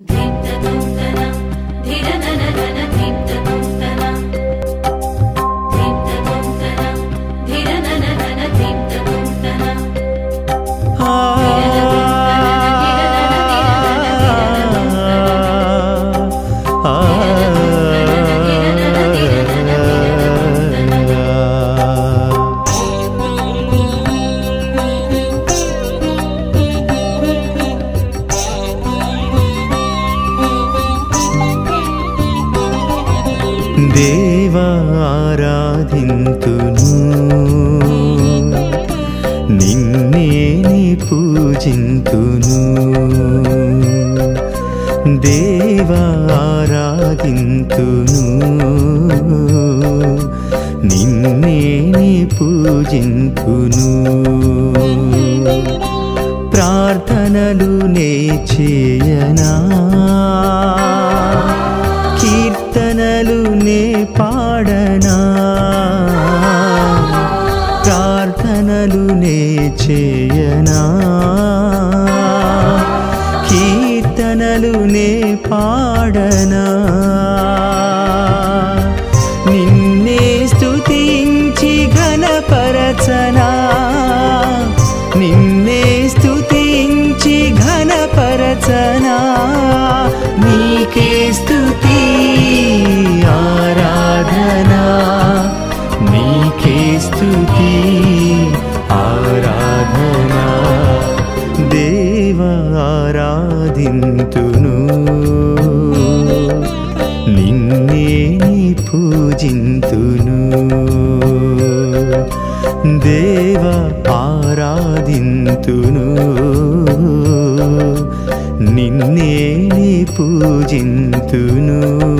ధీప్తతుంతన ధిరనననన ధీప్తతుంతన ధీప్తతుంతన ధిరనననన ధీప్తతుంతన దేవారాధింతును నిన్నే నీ పూజింతును దేవారాధింతును నిన్నే నీ పూజింతును ప్రార్థనలు నే చేయనా కీర్తనలు నే పాడనా ప్రార్థనలు నే చేయనా కీర్తనలు నే పాడనా నిన్నే స్తుతించి ఘనపరచనా నిన్నే స్తుతించి ఘనపరచనా నీకే స్తుతి ఆరాధనా నీకే స్తుతి ఆరాధనా దేవ ఆరాధింతును నిన్నే నీ పూజింతును దేవ ఆరాధింతును నిన్నే నీ పూజింతును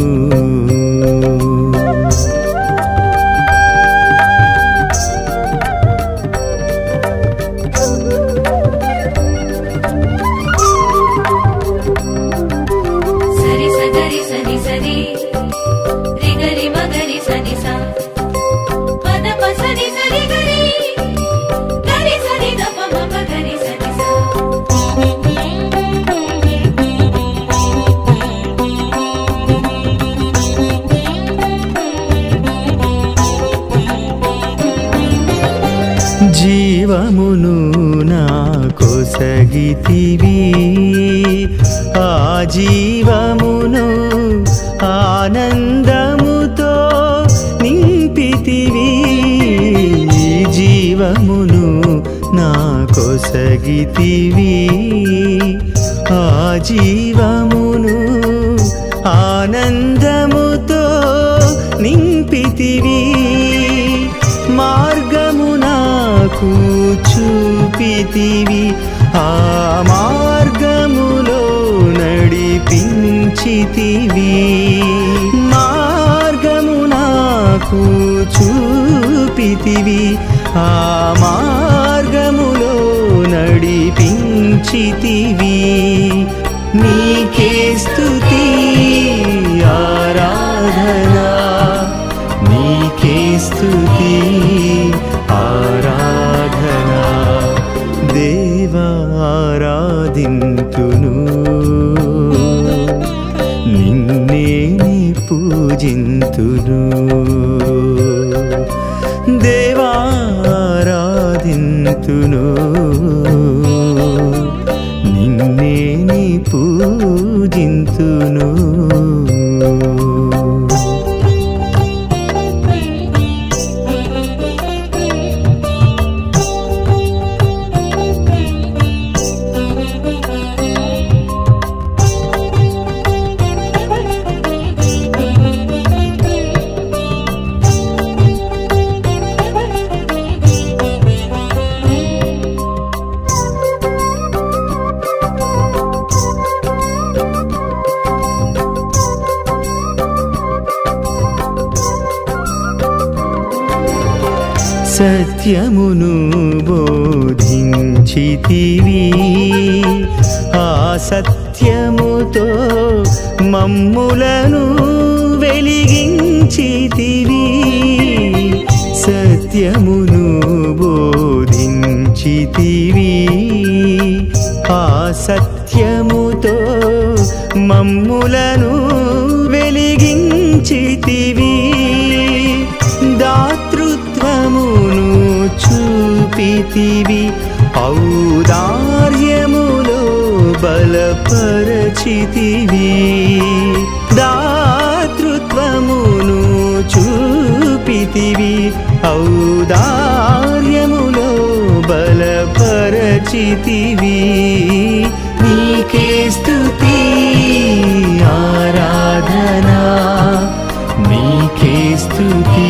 సరి సగరి సని సరి రిగరి మగరి సని సా పద పసని సరి గరి గరి సని దప మప గరి సని సా జీవమును నా కొసగితివి ఆ జీవమును ఆనందముతో నింపితివి జీవమును నా కొసగితివి ఆ జీవమును ఆనందముతో నింపితివి మార్గము నాకు చూపితివి ఆ మార్గములో నడిపించితివి మార్గము నాకు చూపితివి ఆ మార్గములో నడిపించితివి నీకే స్తుతి ఆరాధనా నీకే స్తుతి ఆరాధనా దేవారాధింతును నిన్నే నీ పూజింతును దేవారాధింతును నిన్నే నీ పూజింతును సత్యమును బోధించితివి ఆ సత్యముతో మమ్ములను వెలిగించితివి సత్యమును బోధించితివి ఆ సత్యముతో మమ్ములను వెలిగించితివి దాతృత్వమును చూపితివి ఔదార్యములో బలపరచితివి దాతృత్వమును చూపితివి ఔదార్యములో బలపరచితివి నీకే స్తుతి ఆరాధనా నీకే స్తుతి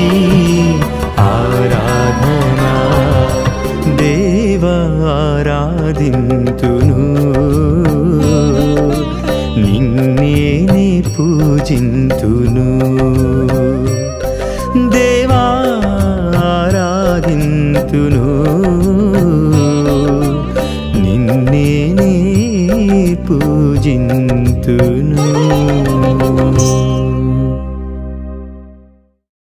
ఆరాధనా దేవారాధింతును నిన్నేనే పూజింతును దేవారాధింతును నిన్నేనే పూజింతును